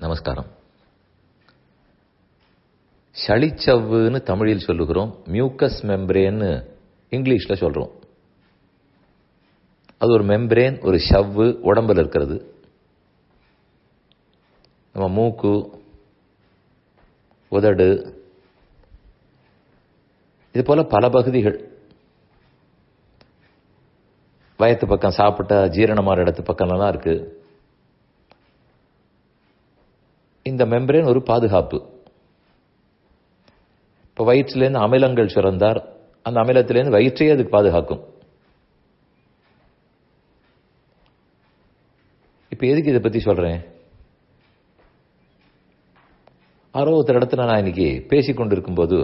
நமஸ்காரம் சளிச்சவ்வுன்னு தமிழில் சொல்லுகிறோம் மியூக்கஸ் மெம்பரேன்னு இங்கிலீஷில் சொல்கிறோம் அது ஒரு மெம்பரேன் ஒரு ஷவ்வு உடம்பில் இருக்கிறது நம்ம மூக்கு உதடு இது போல பல பகுதிகள் வயத்து பக்கம் சாப்பிட்டா ஜீரணமான இடத்து பக்கம்லாம் இருக்கு இந்த மெம்பரேன் ஒரு பாதுகாப்பு இப்போ வயிற்றுலேருந்து அமிலங்கள் சுரந்தார் அந்த அமிலத்திலேருந்து வயிற்றையே அதுக்கு பாதுகாக்கும் இப்போ எதுக்கு இதை பற்றி சொல்கிறேன் ஆரோ ஒருத்தர் இடத்துல நான் இன்னைக்கு பேசிக்கொண்டிருக்கும் போது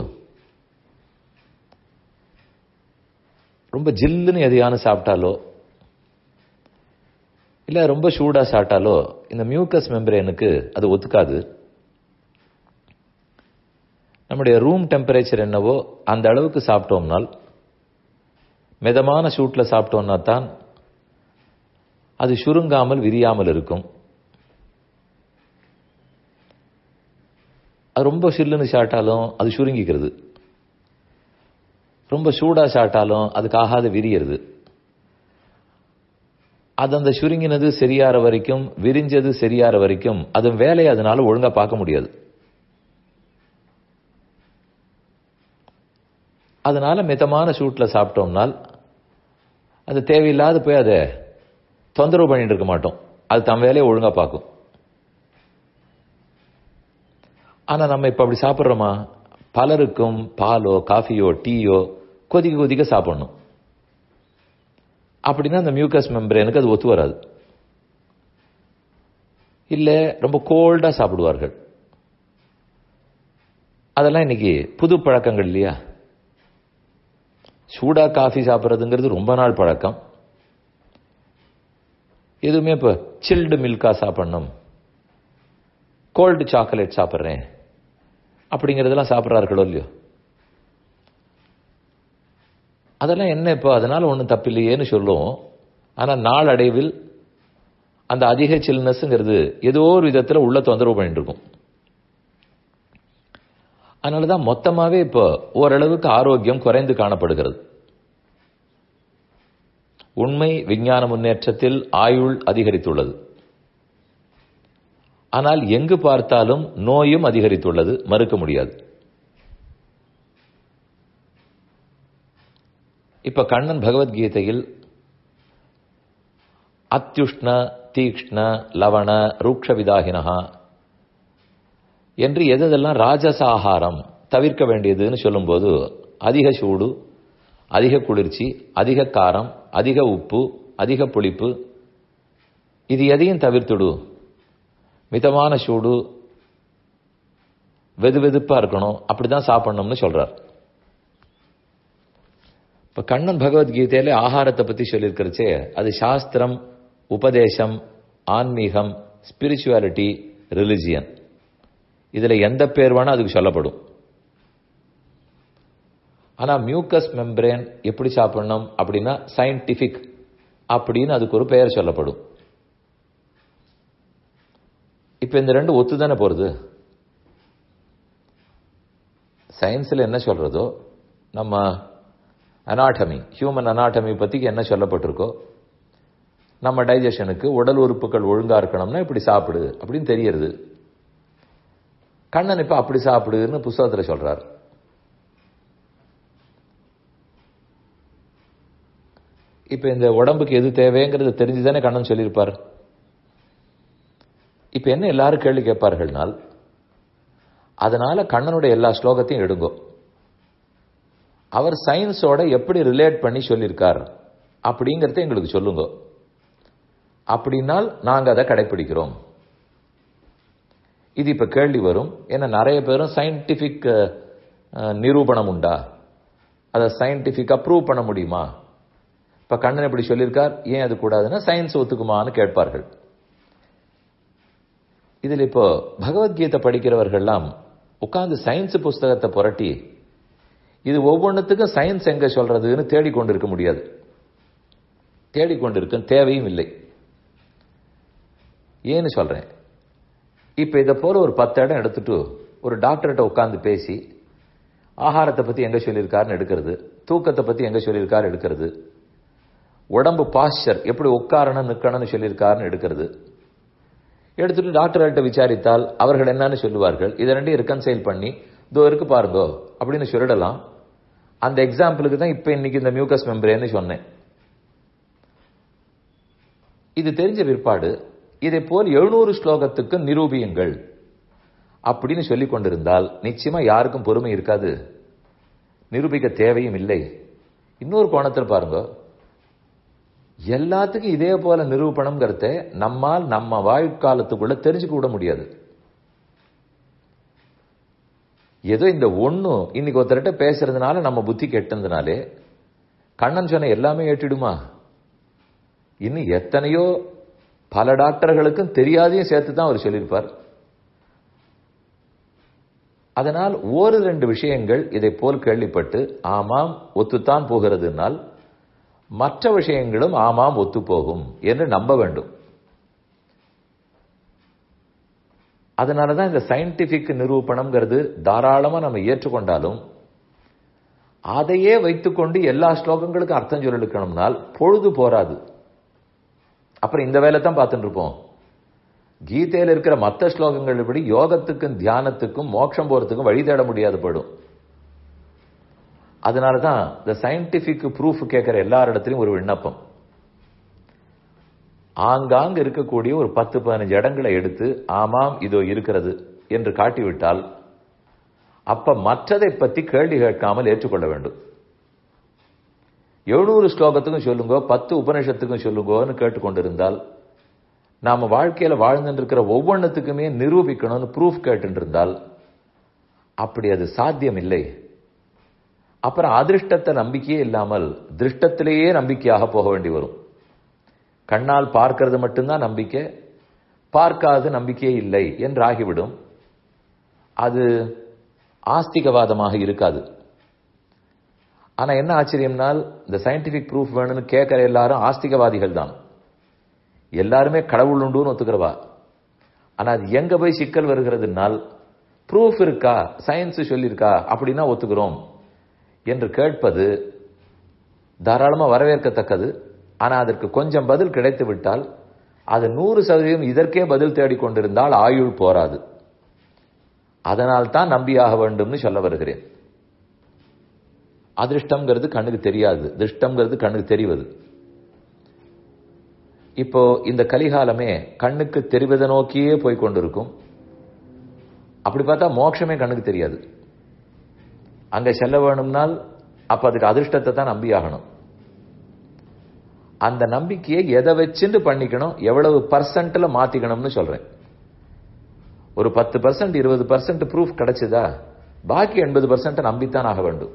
ரொம்ப ஜில்லுன்னு எதையான சாப்பிட்டாலோ இல்லை ரொம்ப சூடாக சாப்பிட்டாலோ இந்த மியூக்கஸ் மெம்பரேனுக்கு அது ஒத்துக்காது நம்முடைய ரூம் டெம்பரேச்சர் என்னவோ அந்த அளவுக்கு சாப்பிட்டோம்னால் மிதமான சூட்டில் சாப்பிட்டோம்னா தான் அது சுருங்காமல் விரியாமல் இருக்கும் அது ரொம்ப சில்லுன்னு சாப்பிட்டாலும் அது சுருங்கிக்கிறது ரொம்ப சூடாக சாப்பிட்டாலும் அதுக்கு ஆகாத விரியறது அது அந்த சுருங்கினது சரியாற வரைக்கும் விரிஞ்சது சரியாற வரைக்கும் அது வேலையை அதனால ஒழுங்கா பார்க்க முடியாது அதனால மிதமான சூட்ல சாப்பிட்டோம்னால் அது தேவையில்லாத போய் அதை தொந்தரவு பண்ணிட்டு இருக்க மாட்டோம் அது தன் வேலையை ஒழுங்கா பார்க்கும் ஆனா நம்ம இப்ப அப்படி சாப்பிட்றோமா பலருக்கும் பாலோ காஃபியோ டீயோ கொதிக்க கொதிக்க சாப்பிடணும் அப்படின்னா அந்த மியூக்கஸ் மெம்பரேனுக்கு அது ஒத்து வராது இல்லை ரொம்ப கோல்டாக சாப்பிடுவார்கள் அதெல்லாம் இன்னைக்கு புது பழக்கங்கள் இல்லையா சூடா காஃபி சாப்பிட்றதுங்கிறது ரொம்ப நாள் பழக்கம் எதுவுமே இப்போ சில்டு மில்கா சாப்பிடணும் கோல்டு சாக்லேட் சாப்பிட்றேன் அப்படிங்கிறதெல்லாம் சாப்பிட்றார்களோ இல்லையோ அதெல்லாம் என்ன இப்போ அதனால ஒன்றும் தப்பில்லையேன்னு சொல்லுவோம் ஆனால் நாளடைவில் அந்த அதிக சில்னஸ்ங்கிறது ஏதோ ஒரு விதத்தில் உள்ள தொந்தரவு பண்ணிட்டு இருக்கும் அதனால தான் மொத்தமாகவே இப்போ ஓரளவுக்கு ஆரோக்கியம் குறைந்து காணப்படுகிறது உண்மை விஞ்ஞான முன்னேற்றத்தில் ஆயுள் அதிகரித்துள்ளது ஆனால் எங்கு பார்த்தாலும் நோயும் அதிகரித்துள்ளது மறுக்க முடியாது இப்ப கண்ணன் பகவத்கீதையில் அத்தியுஷ்ண தீக்ஷ்ண லவண ரூக்ஷவிதாகினஹா என்று எதெல்லாம் ராஜசாகாரம் தவிர்க்க வேண்டியதுன்னு சொல்லும்போது அதிக சூடு அதிக குளிர்ச்சி அதிக காரம் அதிக உப்பு அதிக புளிப்பு இது எதையும் தவிர்த்துடு மிதமான சூடு வெது வெதுப்பா இருக்கணும் அப்படிதான் சாப்பிடணும்னு சொல்றார் இப்ப கண்ணன் பகவத்கீதையில ஆகாரத்தை பத்தி சொல்லியிருக்கிறச்சே அது சாஸ்திரம் உபதேசம் ஆன்மீகம் ஸ்பிரிச்சுவாலிட்டி ரிலிஜியன் இதுல எந்த பேர் வேணா அதுக்கு சொல்லப்படும் ஆனா மியூக்கஸ் மெம்பரேன் எப்படி சாப்பிடணும் அப்படின்னா சயின்டிபிக் அப்படின்னு அதுக்கு ஒரு பெயர் சொல்லப்படும் இப்ப இந்த ரெண்டு ஒத்து தானே போறது சயின்ஸ்ல என்ன சொல்றதோ நம்ம அனாட்டமி ஹியூமன் அனாட்டமி பத்தி என்ன சொல்லப்பட்டிருக்கோ நம்ம டைஜஷனுக்கு உடல் உறுப்புகள் ஒழுங்கா இருக்கணும்னா இப்படி சாப்பிடு அப்படின்னு தெரியறது கண்ணன் இப்ப அப்படி சாப்பிடுன்னு புஸ்தகத்துல சொல்றார் இப்ப இந்த உடம்புக்கு எது தேவைங்கிறது தெரிஞ்சுதானே கண்ணன் சொல்லியிருப்பார் இப்ப என்ன எல்லாரும் கேள்வி கேட்பார்கள்னால் அதனால கண்ணனுடைய எல்லா ஸ்லோகத்தையும் எடுங்கோ அவர் சயின்ஸோட எப்படி ரிலேட் பண்ணி சொல்லியிருக்கார் அப்படிங்கறத எங்களுக்கு சொல்லுங்க அப்படின்னால் நாங்க அதை கடைபிடிக்கிறோம் இது இப்ப கேள்வி வரும் ஏன்னா நிறைய பேரும் சயின்டிபிக் நிரூபணம் உண்டா அதை சயின்டிபிக் அப்ரூவ் பண்ண முடியுமா இப்ப கண்ணன் எப்படி சொல்லியிருக்கார் ஏன் அது கூடாதுன்னா சயின்ஸ் ஒத்துக்குமான்னு கேட்பார்கள் இதில் இப்போ பகவத்கீதை படிக்கிறவர்கள்லாம் உட்கார்ந்து சயின்ஸ் புஸ்தகத்தை புரட்டி இது ஒவ்வொன்றுத்துக்கும் சயின்ஸ் எங்க சொல்றதுன்னு தேடிக்கொண்டிருக்க முடியாது தேடிக்கொண்டிருக்க தேவையும் இல்லை ஏன்னு சொல்றேன் இப்ப இதை போல ஒரு பத்து இடம் எடுத்துட்டு ஒரு டாக்டர்கிட்ட உட்காந்து பேசி ஆகாரத்தை பத்தி எங்க சொல்லியிருக்காருன்னு எடுக்கிறது தூக்கத்தை பத்தி எங்க சொல்லியிருக்காரு எடுக்கிறது உடம்பு பாஸ்டர் எப்படி உட்காரணும் நிக்கணும்னு சொல்லியிருக்காருன்னு எடுக்கிறது எடுத்துட்டு டாக்டர்கிட்ட விசாரித்தால் அவர்கள் என்னன்னு சொல்லுவார்கள் இதை ரெண்டையும் ரெக்கன்சைல் பண்ணி இதோ இருக்கு பாருங்கோ அப்படின்னு சொல்லிடலாம் அந்த எக்ஸாம்பிளுக்கு தான் இப்ப இன்னைக்கு இந்த மியூக்கஸ் மெம்பரேன்னு சொன்னேன் இது தெரிஞ்ச பிற்பாடு இதை போல் எழுநூறு ஸ்லோகத்துக்கு நிரூபியுங்கள் அப்படின்னு சொல்லிக் கொண்டிருந்தால் நிச்சயமா யாருக்கும் பொறுமை இருக்காது நிரூபிக்க தேவையும் இல்லை இன்னொரு கோணத்தில் பாருங்க எல்லாத்துக்கும் இதே போல நிரூபணம்ங்கிறத நம்மால் நம்ம வாழ்க்காலத்துக்குள்ள தெரிஞ்சுக்க விட முடியாது ஏதோ இந்த ஒண்ணு இன்னைக்கு ஒருத்தர்கிட்ட பேசுறதுனால நம்ம புத்தி கெட்டதுனாலே கண்ணன் சொன்ன எல்லாமே ஏற்றிடுமா இன்னும் எத்தனையோ பல டாக்டர்களுக்கும் தெரியாதையும் சேர்த்து தான் அவர் சொல்லியிருப்பார் அதனால் ஒரு ரெண்டு விஷயங்கள் இதை போல் கேள்விப்பட்டு ஆமாம் ஒத்துத்தான் போகிறதுனால் மற்ற விஷயங்களும் ஆமாம் ஒத்து போகும் என்று நம்ப வேண்டும் அதனாலதான் இந்த சயின்டிபிக் நிரூபணம்ங்கிறது தாராளமா நம்ம ஏற்றுக்கொண்டாலும் அதையே வைத்துக்கொண்டு எல்லா ஸ்லோகங்களுக்கும் அர்த்தம் சொல்லிருக்கணும்னால் பொழுது போராது அப்புறம் இந்த வேலை தான் பார்த்துட்டு இருப்போம் கீதையில இருக்கிற மற்ற ஸ்லோகங்கள் இப்படி யோகத்துக்கும் தியானத்துக்கும் மோட்சம் போறதுக்கும் வழி தேட முடியாது போயிடும் அதனாலதான் இந்த சயின்டிபிக் ப்ரூஃப் கேட்கிற எல்லாரிடத்திலும் ஒரு விண்ணப்பம் ஆங்காங்க இருக்கக்கூடிய ஒரு பத்து பதினஞ்சு இடங்களை எடுத்து ஆமாம் இதோ இருக்கிறது என்று காட்டிவிட்டால் அப்ப மற்றதை பற்றி கேள்வி கேட்காமல் ஏற்றுக்கொள்ள வேண்டும் எழுநூறு ஸ்லோகத்துக்கும் சொல்லுங்க பத்து உபநிஷத்துக்கும் சொல்லுங்கன்னு கேட்டுக்கொண்டிருந்தால் நாம வாழ்க்கையில வாழ்ந்துட்டு இருக்கிற ஒவ்வொன்றுத்துக்குமே நிரூபிக்கணும்னு ப்ரூஃப் கேட்டு இருந்தால் அப்படி அது சாத்தியம் இல்லை அப்புறம் அதிருஷ்டத்தை நம்பிக்கையே இல்லாமல் திருஷ்டத்திலேயே நம்பிக்கையாக போக வேண்டி வரும் கண்ணால் பார்க்கிறது மட்டும்தான் நம்பிக்கை பார்க்காது நம்பிக்கையே இல்லை என்று ஆகிவிடும் அது ஆஸ்திகவாதமாக இருக்காது ஆனா என்ன ஆச்சரியம்னால் இந்த சயின்டிபிக் ப்ரூஃப் வேணும்னு கேட்கிற எல்லாரும் ஆஸ்திகவாதிகள் தான் எல்லாருமே கடவுள் உண்டுன்னு ஒத்துக்கிறவா ஆனா அது எங்க போய் சிக்கல் வருகிறதுனால் ப்ரூஃப் இருக்கா சயின்ஸ் சொல்லியிருக்கா அப்படின்னா ஒத்துக்கிறோம் என்று கேட்பது தாராளமா வரவேற்கத்தக்கது ஆனா அதற்கு கொஞ்சம் பதில் கிடைத்து விட்டால் அது நூறு சதவீதம் இதற்கே பதில் தேடிக் கொண்டிருந்தால் ஆயுள் போராது அதனால் தான் நம்பியாக வேண்டும்னு சொல்ல வருகிறேன் அதிர்ஷ்டம்ங்கிறது கண்ணுக்கு தெரியாது திருஷ்டம்ங்கிறது கண்ணுக்கு தெரிவது இப்போ இந்த கலிகாலமே கண்ணுக்கு தெரிவதை நோக்கியே போய் கொண்டிருக்கும் அப்படி பார்த்தா மோட்சமே கண்ணுக்கு தெரியாது அங்க செல்ல வேணும்னால் அப்ப அதுக்கு அதிர்ஷ்டத்தை தான் நம்பி ஆகணும் அந்த நம்பிக்கையை எதை வச்சுட்டு பண்ணிக்கணும் எவ்வளவு பர்சன்ட்ல மாத்திக்கணும்னு சொல்றேன் ஒரு பத்து பர்சன்ட் இருபது பர்சன்ட் ப்ரூஃப் கிடைச்சதா பாக்கி எண்பது பர்சன்ட் நம்பித்தான் ஆக வேண்டும்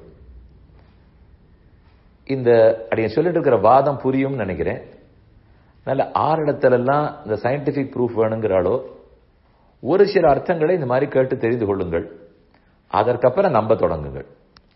இந்த அடைய சொல்லிட்டு இருக்கிற வாதம் புரியும் நினைக்கிறேன் நல்ல ஆறிடத்திலெல்லாம் இந்த சயின்டிபிக் ப்ரூஃப் வேணுங்கிறாளோ ஒரு சில அர்த்தங்களை இந்த மாதிரி கேட்டு தெரிந்து கொள்ளுங்கள் அதற்கப்புறம் நம்ப தொடங்குங்கள்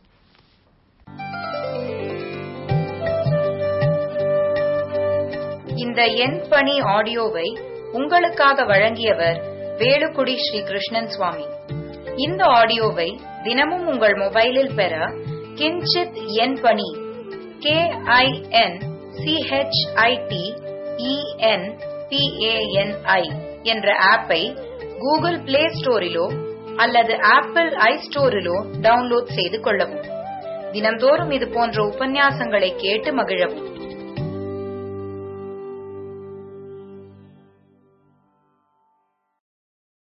இந்த எண் பணி ஆடியோவை உங்களுக்காக வழங்கியவர் வேலுக்குடி ஸ்ரீ கிருஷ்ணன் சுவாமி இந்த ஆடியோவை தினமும் உங்கள் மொபைலில் பெற கிஞ்சித் எண் பணி கே ஐ என் சிஹெச்ஐடி இஎன் பிஏஎன்ஐ என்ற ஆப்பை கூகுள் பிளே ஸ்டோரிலோ அல்லது ஆப்பிள் ஐ ஸ்டோரிலோ டவுன்லோட் செய்து கொள்ளவும் தினம்தோறும் இது போன்ற உபன்யாசங்களை கேட்டு மகிழவும்